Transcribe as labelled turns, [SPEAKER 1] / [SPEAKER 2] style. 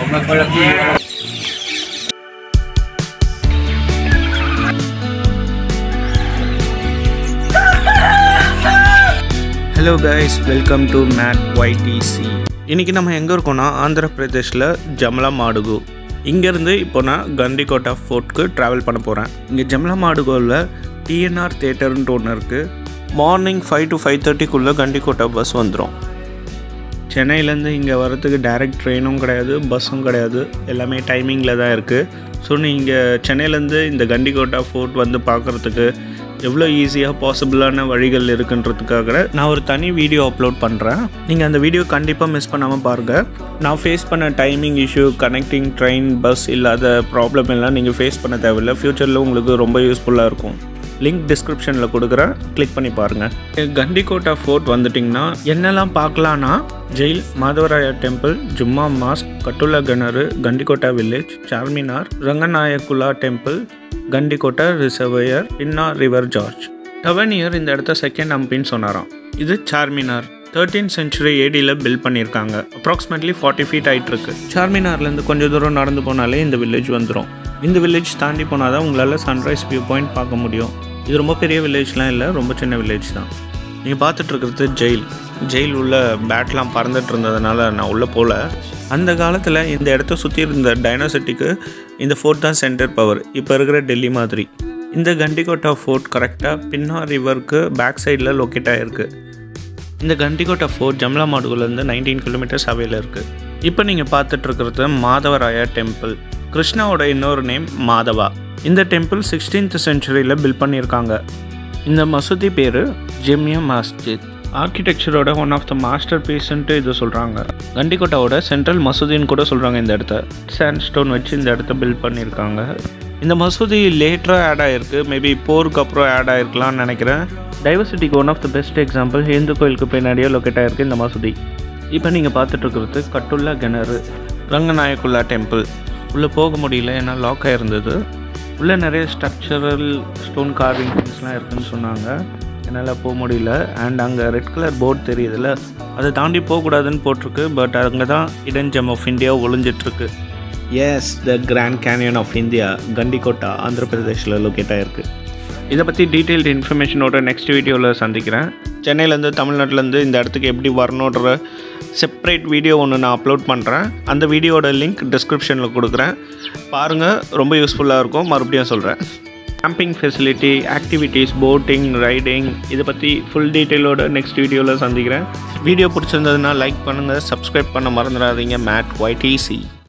[SPEAKER 1] magkalaki.
[SPEAKER 2] Hello guys welcome to mad YTC இன்றைக்கி நம்ம எங்கே இருக்கோம்னா ஆந்திர பிரதேஷில் ஜம்லா மாடுகு இங்கேருந்து இப்போ நான் கண்டிகோட்டா ஃபோர்ட்க்கு ட்ராவல் பண்ண போகிறேன் இங்கே ஜம்லா மாடுகோவில் டிஎன்ஆர் தேட்டர்ன்ட்டு ஒன்று இருக்குது மார்னிங் ஃபைவ் டு ஃபைவ் தேர்ட்டிக்குள்ளே கண்டிகோட்டா பஸ் வந்துடும் சென்னையிலேருந்து இங்கே வரதுக்கு டைரக்ட் ட்ரெயினும் கிடையாது பஸ்ஸும் கிடையாது எல்லாமே டைமிங்கில் தான் இருக்குது ஸோ நீங்கள் சென்னையிலேருந்து இந்த கண்டிகோட்டா ஃபோர்ட் வந்து பார்க்குறதுக்கு எவ்வளோ ஈஸியாக பாசிபிளான வழிகள் இருக்குன்றதுக்காக நான் ஒரு தனி வீடியோ அப்லோட் பண்ணுறேன் நீங்கள் அந்த வீடியோ கண்டிப்பாக மிஸ் பண்ணாமல் பாருங்கள் நான் ஃபேஸ் பண்ண timing issue connecting train bus இல்லாத ப்ராப்ளம் எல்லாம் நீங்கள் ஃபேஸ் பண்ண தேவையில்லை ஃப்யூச்சரில் உங்களுக்கு ரொம்ப யூஸ்ஃபுல்லாக இருக்கும் லிங்க் டிஸ்கிரிப்ஷனில் கொடுக்குறேன் கிளிக் பண்ணி பாருங்கள் கண்டிகோட்டா ஃபோர்ட் வந்துட்டிங்கன்னா என்னெல்லாம் பார்க்கலான்னா jail Madhavaraya temple Jumma mosque கட்டுலா கிணறு Gandikota village Charminar Ranganayakula temple Gandikota reservoir இன்னா ரிவர் ஜார்ஜ் டவனியர் இந்த இடத்த செகண்ட் அம்பின்னு சொன்னாராம் இது சார்மினார் தேர்ட்டீன் சென்ச்சுரி ஏடியில் பில்ட் பண்ணியிருக்காங்க அப்ராக்சிமேட்லி ஃபார்ட்டி ஃபீட் ஆகிட்டு இருக்கு சார்மினார்லேருந்து கொஞ்சம் தூரம் நடந்து போனாலே இந்த வில்லேஜ் வந்துடும் இந்த வில்லேஜ் தாண்டி போனால் தான் உங்களால் சன்ரைஸ் வியூ பாயிண்ட் பார்க்க முடியும் இது ரொம்ப பெரிய வில்லேஜ்லாம் இல்லை ரொம்ப சின்ன வில்லேஜ் தான் நீங்கள் பார்த்துட்டு இருக்கிறது ஜெயில் ஜெயில் உள்ள பேட்லாம் பறந்துட்டு இருந்ததுனால நான் உள்ளே போகல அந்த காலத்தில் இந்த இடத்த சுற்றி இருந்த டைனோசிட்டிக்கு இந்த ஃபோர்ட் தான் சென்டர் பவர் இப்போ இருக்கிற டெல்லி மாதிரி இந்த கண்டிகோட்டா ஃபோர்ட் கரெக்டாக பின்னா ரிவருக்கு பேக் சைடில் லொக்கேட் ஆகிருக்கு இந்த கண்டிகோட்டா ஃபோர்ட் ஜம்லா மாடுகுலேருந்து நைன்டீன் கிலோமீட்டர்ஸ் அவையில் இருக்குது இப்போ நீங்கள் பார்த்துட்டு இருக்கிறது மாதவராயா டெம்பிள் கிருஷ்ணாவோட இன்னொரு நேம் மாதவா இந்த டெம்பிள் சிக்ஸ்டீன்த் சென்ச்சுரியில் பில்ட் பண்ணியிருக்காங்க இந்த மசூதி பேர் ஜெமியா மஸ்ஜித் ஆர்கிடெக்சரோட ஒன் ஆஃப் த மாஸ்டர் பீஸ்ன்ட்டு இது சொல்கிறாங்க கண்டிகோட்டாவோட சென்ட்ரல் மசூதின்னு கூட சொல்கிறாங்க இந்த இடத்த சாண்ட் ஸ்டோன் வச்சு இந்த இடத்த பில்ட் பண்ணியிருக்காங்க இந்த மசூதி லேட்டராக ஆட் ஆகிருக்கு மேபி போருக்கு அப்புறம் ஆட் ஆகிருக்கலாம்னு நினைக்கிறேன் டைவர்சிட்டிக்கு one of the best example Hindu கோயிலுக்கு பின்னாடியே லொக்கேட் ஆகிருக்கு இந்த மசூதி இப்போ நீங்கள் பார்த்துட்டு இருக்கிறது கட்டுல்லா கிணறு ரங்கநாயக்குல்லா டெம்பிள் உள்ளே போக முடியல ஏன்னா லாக் ஆகிருந்தது உள்ளே நிறைய ஸ்ட்ரக்சரல் ஸ்டோன் கார்விங் திங்ஸ்லாம் இருக்குன்னு சொன்னாங்க என்னால் போக முடியல அண்ட் அங்கே ரெட் கலர் போர்டு தெரியுதுல்ல அதை தாண்டி போகக்கூடாதுன்னு போட்டிருக்கு பட் அங்கே தான் இடன் ஜெம் ஆஃப் இந்தியா ஒளிஞ்சிட்ருக்கு yes the grand canyon of India Gandikota Andhra பிரதேஷில் லொக்கேட் ஆகிருக்கு இதை பற்றி டீட்டெயில்டு இன்ஃபர்மேஷனோட நெக்ஸ்ட் வீடியோவில் சந்திக்கிறேன் சென்னையிலேருந்து தமிழ்நாட்டிலேருந்து இந்த இடத்துக்கு எப்படி வரணுன்ற செப்பரேட் வீடியோ ஒன்று நான் அப்லோட் பண்ணுறேன் அந்த வீடியோட லிங்க் டிஸ்கிரிப்ஷனில் கொடுக்குறேன் பாருங்கள் ரொம்ப யூஸ்ஃபுல்லாக இருக்கும் மறுபடியும் சொல்கிறேன் camping facility activities boating riding இதை பற்றி ஃபுல் டீட்டெயிலோட நெக்ஸ்ட் வீடியோவில் சந்திக்கிறேன் வீடியோ பிடிச்சிருந்ததுன்னா லைக் பண்ணுங்கள் சப்ஸ்கிரைப் பண்ண மறந்துடாதீங்க மேட் ஒய்டிசி